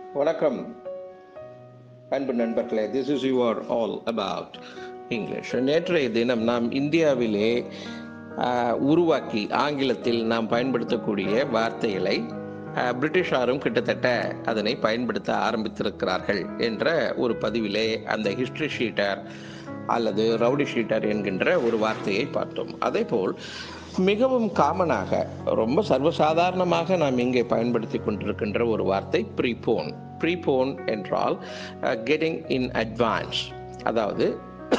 வணக்கம் அன்பு நண்பர்களே this is your all about English நேற்றைய தினம் நாம் இந்தியாவிலே ஆஹ், உருவாக்கி ஆங்கிலத்தில் நாம் பயன்படுத்தக்கூடிய வார்த்தைகளை ஆஹ், பிரிட்டிஷாரும் கிட்டத்தட்ட அதனை பயன்படுத்த ஆரம்பித்திருக்கிறார்கள் என்ற ஒரு பதிவிலே அந்த ஹிஸ்டரி ஷீட்டர் அல்லது ரவுடி ஷீட்டர் என்கின்ற ஒரு வார்த்தையை பார்த்தோம் அதேபோல் மிகவும் காமனாக ரொம்ப சர்வசாதாரணமாக நாம் இங்கே பயன்படுத்தி கொண்டிருக்கின்ற ஒரு வார்த்தை ப்ரீபோன் ப்ரீபோன் என்றால் கெட்டிங் இன் அட்வான்ஸ் அதாவது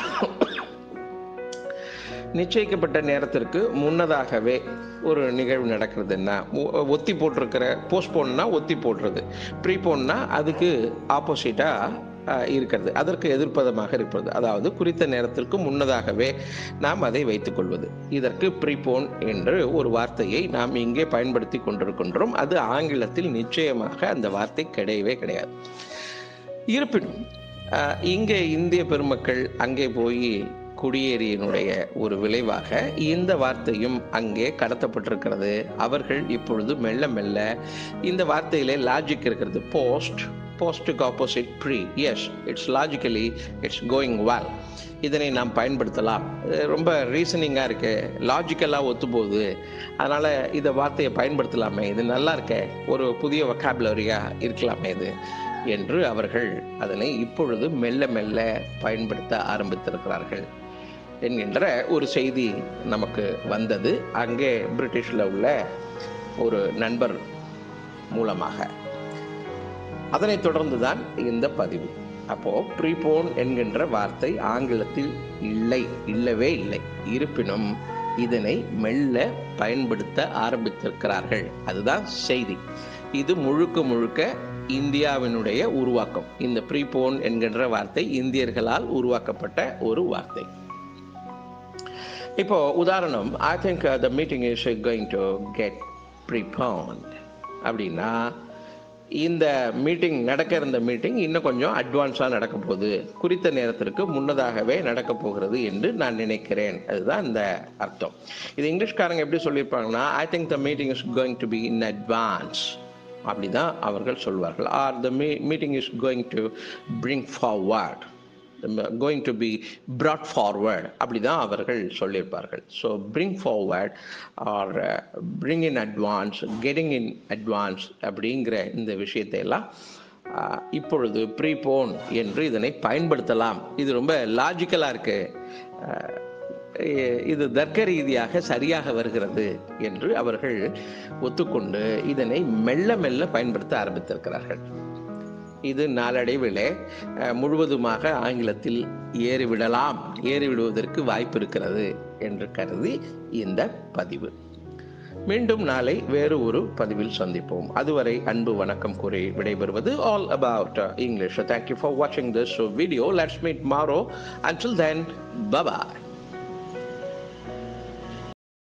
நிச்சயிக்கப்பட்ட நேரத்திற்கு முன்னதாகவே ஒரு நிகழ்வு நடக்கிறதுன்னா ஒ- ஒத்தி போட்டிருக்கிற போஸ்ட்போன்னா ஒத்தி போடுறது ப்ரீபோன்னா அதுக்கு ஆப்போசிட்டாக இருக்கிறது அதற்கு எதிர்ப்பதமாக இருப்பது அதாவது குறித்த நேரத்திற்கு முன்னதாகவே நாம் அதை வைத்துக்கொள்வது இதற்கு ப்ரீபோன் என்று ஒரு வார்த்தையை நாம் இங்கே பயன்படுத்தி கொண்டிருக்கின்றோம் அது ஆங்கிலத்தில் நிச்சயமாக அந்த வார்த்தை கிடையவே கிடையாது இருப்பினும் அஹ், இங்கே இந்திய பெருமக்கள் அங்கே போய் குடியேறியினுடைய ஒரு விளைவாக இந்த வார்த்தையும் அங்கே கடத்தப்பட்டிருக்கிறது அவர்கள் இப்பொழுது மெல்ல மெல்ல இந்த வார்த்தையிலே லாஜிக் இருக்கிறது போஸ்ட் போஸ்ட்டுக்கு opposite pre yes it's logically it's going well இதனை நாம் பயன்படுத்தலாம் இது ரொம்ப ரீசனிங்காக இருக்கு லாஜிக்கலாக ஒத்து போகுது அதனால் இதை வார்த்தையை பயன்படுத்தலாமே இது நல்லா இருக்கே ஒரு புதிய வொக்காபுலரியாக இருக்கலாமே இது என்று அவர்கள் அதனை இப்பொழுது மெல்ல மெல்ல பயன்படுத்த ஆரம்பித்திருக்கிறார்கள் என்கின்ற ஒரு செய்தி நமக்கு வந்தது அங்கே பிரிட்டிஷில் உள்ள ஒரு நண்பர் மூலமாக அதனைத் தொடர்ந்து தான் இந்த பதிவு அப்போ ப்ரீபோன் என்கின்ற வார்த்தை ஆங்கிலத்தில் இல்லை இல்லவே இல்லை இருப்பினும் இதனை மெல்ல பயன்படுத்த ஆரம்பித்திருக்கிறார்கள் அதுதான் செய்தி இது முழுக்க முழுக்க இந்தியாவினுடைய உருவாக்கம் இந்த ப்ரீபோன் என்கின்ற வார்த்தை இந்தியர்களால் உருவாக்கப்பட்ட ஒரு வார்த்தை இப்போ உதாரணம் I think the meeting is going to get preponed அப்படின்னா இந்த மீட்டிங் நடக்க இருந்த மீட்டிங் இன்னும் கொஞ்சம் அட்வான்ஸாக நடக்க போகுது குறித்த நேரத்திற்கு முன்னதாகவே நடக்க போகிறது என்று நான் நினைக்கிறேன் அதுதான் இந்த அர்த்தம் இது இங்கிலீஷ்காரங்க எப்படி சொல்லியிருப்பாங்கன்னா I think the meeting is going to be in advance அப்படிதான் அவர்கள் சொல்வார்கள் or the me meeting is going to bring forward going to be brought forward அப்படி தான் அவர்கள் சொல்லியிருப்பார்கள் so bring forward or bring in advance getting in advance அப்படிங்கிற இந்த விஷயத்தை எல்லாம் ஆஹ், இப்பொழுது ப்ரீபோன் என்று இதனை பயன்படுத்தலாம் இது ரொம்ப லாஜிக்கலாக இருக்கு ஆஹ், இ- இது தர்க்க ரீதியாக சரியாக வருகிறது என்று அவர்கள் ஒத்துக்கொண்டு இதனை மெல்ல மெல்ல பயன்படுத்த ஆரம்பித்திருக்கிறார்கள் இது நாளடைவிலே அஹ், முழுவதுமாக ஆங்கிலத்தில் ஏறிவிடலாம் ஏறிவிடுவதற்கு வாய்ப்பு இருக்கிறது என்று கருதி இந்த பதிவு மீண்டும் நாளை வேறு ஒரு பதிவில் சந்திப்போம் அதுவரை அன்பு வணக்கம் கூறி விடைபெறுவது all about English thank you for வாட்சிங் this video let's meet tomorrow until then bye bye